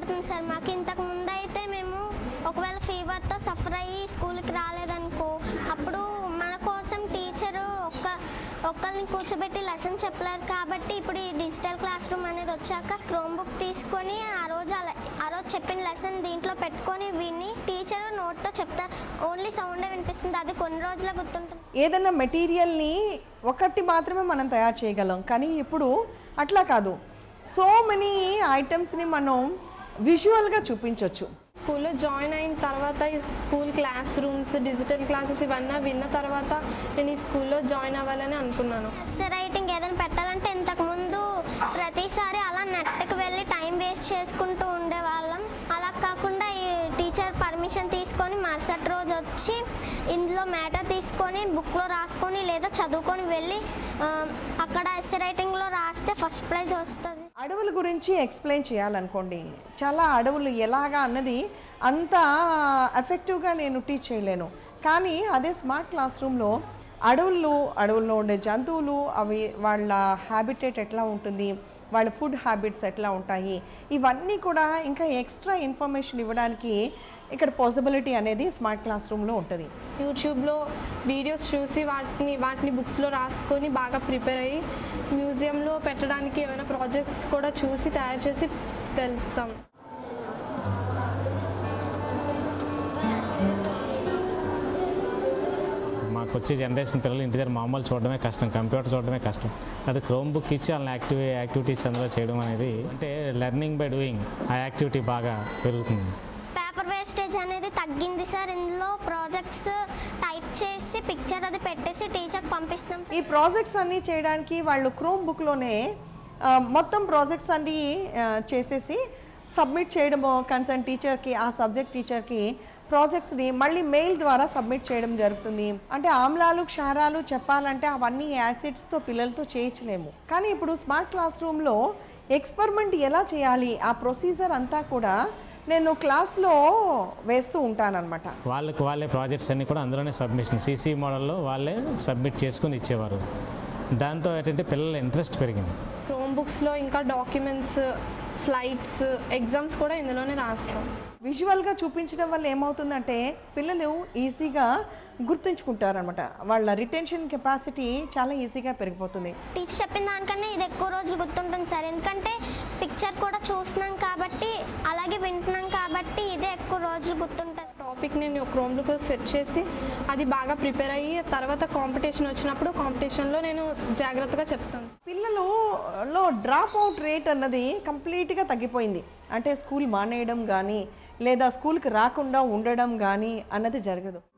గుర్తుంటుంది సార్ మాకు ఇంతకు ముందు అయితే మేము ఒకవేళ ఫీవర్తో సఫర్ అయ్యి స్కూల్కి రాలేదనుకో అప్పుడు మన కోసం టీచరు ఒక్క ఒక్కరిని కూర్చోబెట్టి లెసన్ చెప్పలేరు కాబట్టి ఇప్పుడు ఈ డిజిటల్ క్లాస్ రూమ్ అనేది వచ్చాక క్రోమ్ బుక్ తీసుకొని ఆ రోజు అలా ఆ రోజు చెప్పిన లెసన్ దీంట్లో పెట్టుకొని విని టీచర్ నోట్తో చెప్తారు ఓన్లీ సౌండే వినిపిస్తుంది అది కొన్ని రోజులే గుర్తుంటుంది ఏదైనా మెటీరియల్ని ఒకటి మాత్రమే మనం తయారు చేయగలం కానీ ఇప్పుడు అట్లా కాదు సో మెనీ ఐటమ్స్ని మనం విజువల్గా చూపించవచ్చు స్కూల్లో జాయిన్ అయిన తర్వాత ఈ school classrooms digital classes ఇవన్నీ విన్న తర్వాత నేను ఈ స్కూల్లో జాయిన్ అవ్వాలని అనుకున్నాను ఎస్ఏ రైటింగ్ ఏదైనా పెట్టాలంటే ఇంతకు ముందు ప్రతిసారి అలా నెట్కి వెళ్ళి టైం వేస్ట్ చేసుకుంటూ ఉండేవాళ్ళం అలా కాకుండా ఈ టీచర్ పర్మిషన్ తీసుకొని మరుసటి రోజు వచ్చి ఇందులో మ్యాటర్ తీసుకొని బుక్లో రాసుకొని లేదా చదువుకొని వెళ్ళి ఆ, అక్కడ ఎస్ఏ రైటింగ్లో రాస్తే ఫస్ట్ ప్రైజ్ వస్తుంది అడవుల గురించి ఎక్స్ప్లెయిన్ చేయాలనుకోండి చాలా అడవులు ఎలాగా అన్నది అంత ఎఫెక్టివ్గా నేను టీచ్ చేయలేను కానీ అదే స్మార్ట్ క్లాస్ రూమ్లో అడవుల్లో అడవుల్లో ఉండే జంతువులు అవి వాళ్ళ హ్యాబిటేట్ ఎట్లా ఉంటుంది వాళ్ళ ఫుడ్ హ్యాబిట్స్ ఎట్లా ఉంటాయి ఇవన్నీ కూడా ఇంకా ఎక్స్ట్రా ఇన్ఫర్మేషన్ ఇవ్వడానికి ఇక్కడ పాసిబిలిటీ అనేది స్మార్ట్ క్లాస్ రూమ్లో ఉంటుంది యూట్యూబ్లో వీడియోస్ చూసి వాటిని వాటిని బుక్స్లో రాసుకొని బాగా ప్రిపేర్ అయ్యి మ్యూజియంలో పెట్టడానికి ఏమైనా ప్రాజెక్ట్స్ కూడా చూసి తయారు చేసి వెళ్తాం మాకు వచ్చే జనరేషన్ పిల్లలు ఇంటి దగ్గర మామూలు చూడడమే కష్టం కంప్యూటర్ చూడడమే కష్టం అది క్రోమ్ బుక్ ఇచ్చి వాళ్ళని యాక్టివ్ యాక్టివిటీస్ అందులో చేయడం అనేది అంటే లెర్నింగ్ బై డూయింగ్ ఆ యాక్టివిటీ బాగా పెరుగుతుంది పేపర్ వేస్టేజ్ అనేది తగ్గింది సార్ ఇందులో ప్రాజెక్ట్స్ టైప్ చేసి పిక్చర్ అది పెట్టేసి టీచర్కి పంపిస్తాం సార్ ఈ ప్రాజెక్ట్స్ అన్నీ చేయడానికి వాళ్ళు క్రోమ్ బుక్లోనే ఆ, మొత్తం ప్రాజెక్ట్స్ అన్నీ ఆ, చేసేసి సబ్మిట్ చేయడము కన్సర్న్ టీచర్కి ఆ సబ్జెక్ట్ టీచర్కి ప్రాజెక్ట్స్ని మళ్ళీ మెయిల్ ద్వారా సబ్మిట్ చేయడం జరుగుతుంది అంటే ఆమ్లాలు క్షారాలు చెప్పాలంటే అవన్నీ యాసిడ్స్తో పిల్లలతో చేయించలేము కానీ ఇప్పుడు స్మార్ట్ క్లాస్ రూమ్లో ఎక్స్పెరిమెంట్ ఎలా చేయాలి ఆ ప్రొసీజర్ అంతా కూడా నేను క్లాస్లో వేస్తూ ఉంటానన్నమాట వాళ్ళకి వాళ్ళే ప్రాజెక్ట్స్ అన్నీ కూడా అందులోనే సబ్మిషన్ సీసీ మోడల్లో వాళ్ళే సబ్మిట్ చేసుకుని ఇచ్చేవారు దాంతో ఏంటంటే పిల్లల ఇంట్రెస్ట్ పెరిగింది క్రోమ్ బుక్స్లో ఇంకా డాక్యుమెంట్స్ స్లైడ్స్ ఎగ్జామ్స్ కూడా ఇందులోనే రాస్తాం విజువల్గా చూపించడం వల్ల ఏమవుతుందంటే పిల్లలు ఈజీగా గుర్తుంచుకుంటారనమాట వాళ్ళ రిటెన్షన్ కెపాసిటీ చాలా ఈజీగా పెరిగిపోతుంది టీచర్ చెప్పిన దానికన్నా ఇది ఎక్కువ రోజులు గుర్తుంటుంది సార్ ఎందుకంటే పిక్చర్ కూడా చూస్తున్నాం కాబట్టి అలాగే వింటున్నాం కాబట్టి ఇదే ఎక్కువ రోజులు గుర్తుంటుంది సార్ టాపిక్ నేను క్రోమ్ బుక్ సెట్ చేసి అది బాగా ప్రిపేర్ అయ్యి తర్వాత కాంపిటీషన్ వచ్చినప్పుడు కాంపిటీషన్లో నేను జాగ్రత్తగా చెప్తాను పిల్లలలో డ్రాప్ అవుట్ రేట్ అన్నది కంప్లీట్గా తగ్గిపోయింది అంటే స్కూల్ మానేయడం కానీ లేదా స్కూల్కి రాకుండా ఉండడం కానీ అన్నది జరగదు